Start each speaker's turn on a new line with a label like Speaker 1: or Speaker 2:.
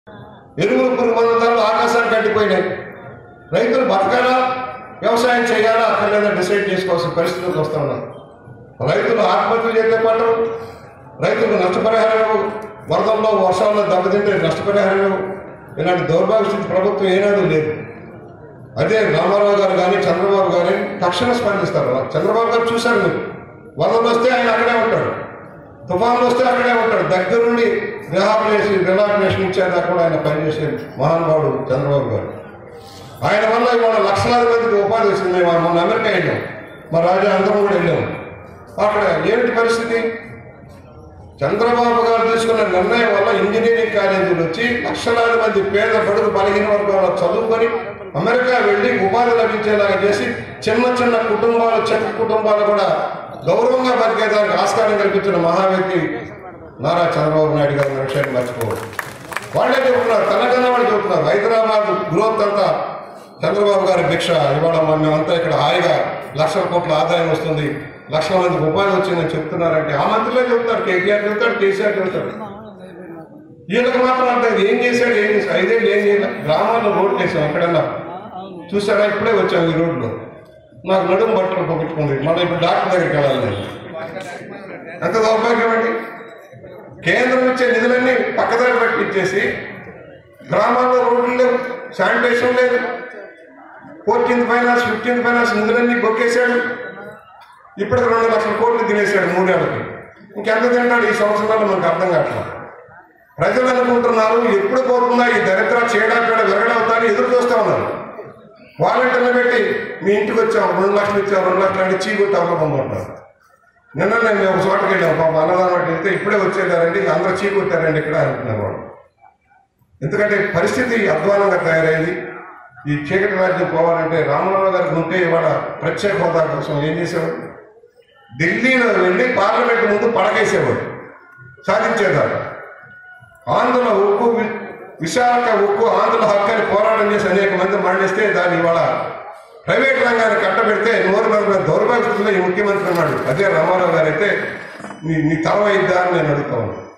Speaker 1: ఎరువులు పురుగు మందుల ధరలు ఆకాశానికి అడ్డిపోయినాయి రైతులు బతకాలా వ్యవసాయం చేయాలా అక్కర్లేదా డిసైడ్ చేసుకోవాల్సిన పరిస్థితులకు వస్తా ఉన్నాయి రైతులు ఆత్మహత్యలు చేసే పట్టరు రైతులకు నష్టపరిహారం ఇవ్వవు. వరదల్లో వర్షాల్లో దెబ్బతింటే నష్టపరిహారం ఇవ్వవు. ఇలాంటి దౌర్భాగ్య స్థితి ప్రభుత్వం ఏనాడు లేదు అదే రామారావు గారు కానీ చంద్రబాబు గారు తక్షణ స్పందిస్తారు చంద్రబాబు గారు చూశారు మీరు వరదలు వస్తే ఆయన అక్కడే ఉంటాడు తుఫాన్లు వస్తే అక్కడే ఉంటాడు దగ్గరుండి రిహాబిలేషన్ రిలాబిలేషన్ ఇచ్చేదాకా కూడా ఆయన పనిచేసే మహానుభావుడు చంద్రబాబు గారు ఆయన వల్ల ఇవాళ లక్షలాది మందికి ఉపాధి వచ్చింది మేము మొన్న అమెరికా వెళ్ళాం మా రాజా అందరం కూడా వెళ్ళాం అక్కడ ఏమిటి పరిస్థితి చంద్రబాబు గారు తీసుకున్న నిర్ణయం వల్ల ఇంజనీరింగ్ కాలేజీలు వచ్చి లక్షలాది మంది పేద బడుగు బలహీన వర్గాల చదువుకొని అమెరికా వెళ్ళి ఉపాధి లభించేలాగా చేసి చిన్న చిన్న కుటుంబాలు చెక్క కుటుంబాలు కూడా గౌరవంగా బతికేదానికి ఆస్కారం కల్పించిన మహావ్యక్తి నారా చంద్రబాబు నాయుడు గారి విషయాన్ని మర్చిపోవద్దు వాళ్ళే చెబుతున్నారు తెలంగాణ వాళ్ళు చెబుతున్నారు హైదరాబాద్ గ్రోత్ అంతా చంద్రబాబు గారి భిక్ష ఇవాళ మేమంతా ఇక్కడ హాయిగా లక్షల కోట్ల ఆదాయం వస్తుంది లక్షల మందికి ఉపాధి వచ్చిందని చెప్తున్నారంటే ఆ మంత్రులే చెబుతారు కేటీఆర్ చెబుతాడు కేసీఆర్ చెబుతాడు వీళ్ళకి మాత్రం అర్థం ఏం చేశాడు ఏం చేశాడు ఐదేళ్ళు ఏం చేయలేదు గ్రామాల్లో రోడ్లు వేసాం ఎక్కడన్నా చూసారా ఇప్పుడే వచ్చాం ఈ రోడ్లో నాకు నడుము బట్టలు పొగట్టుకుంది మళ్ళీ ఇప్పుడు డాక్టర్ దగ్గరికి వెళ్ళాలి నేను ఎంత దౌర్భాగ్యం అండి కేంద్రం ఇచ్చే నిధులన్నీ పక్కదారి పెట్టి ఇచ్చేసి గ్రామాల్లో రోడ్లు లేవు శానిటేషన్ లేదు ఫోర్టీన్త్ ఫైనాన్స్ ఫిఫ్టీన్త్ ఫైనాన్స్ నిధులన్నీ బొక్కేశాడు ఇప్పటికి రెండు లక్షల కోట్లు తినేశాడు మూడేళ్ళకి ఇంకెంత తింటాడు ఈ సంవత్సరాలు మనకు అర్థం కావట్లేదు ప్రజలు అనుకుంటున్నారు ఎప్పుడు పోతుందా ఈ దరిద్ర చేయడాపేడ విరగడవుతారని ఎదురు చూస్తూ ఉన్నారు వాలంటీర్లు పెట్టి మీ ఇంటికి వచ్చాం రెండు లక్షలు ఇచ్చాం రెండు లక్షలు అంటే చీ కొట్టి అవ్వకపోతున్నారు నిన్న నేను ఒక చోటకి వెళ్ళాం పాప అన్నదానం అంటే వెళ్తే ఇప్పుడే వచ్చేదారండి అందరూ చీ కొట్టారండి ఇక్కడ అంటున్నారు వాళ్ళు ఎందుకంటే పరిస్థితి అధ్వానంగా తయారైంది ఈ చీకటి రాజ్యం పోవాలంటే రామారావు గారికి ఉంటే ఇవాళ ప్రత్యేక హోదా కోసం ఏం చేసేవాడు ఢిల్లీలో వెళ్ళి పార్లమెంట్ ముందు పడకేసేవాడు సాధించేదాకా ఆంధ్ర ఉక్కు వి- విశాఖ ఉక్కు ఆంధ్ర హక్కు అని పోరాటం చేసి అనేక మంది మరణిస్తే దాన్ని ఇవాళ ప్రైవేట్ రంగాన్ని కట్టబెడితే నూరు మంది దౌర్భాగ్యంలో ఈ ముఖ్యమంత్రి ఉన్నాడు అదే రామారావు గారు అయితే నీ నీ తల వైద్యా అని నేను అడుగుతా ఉన్నాను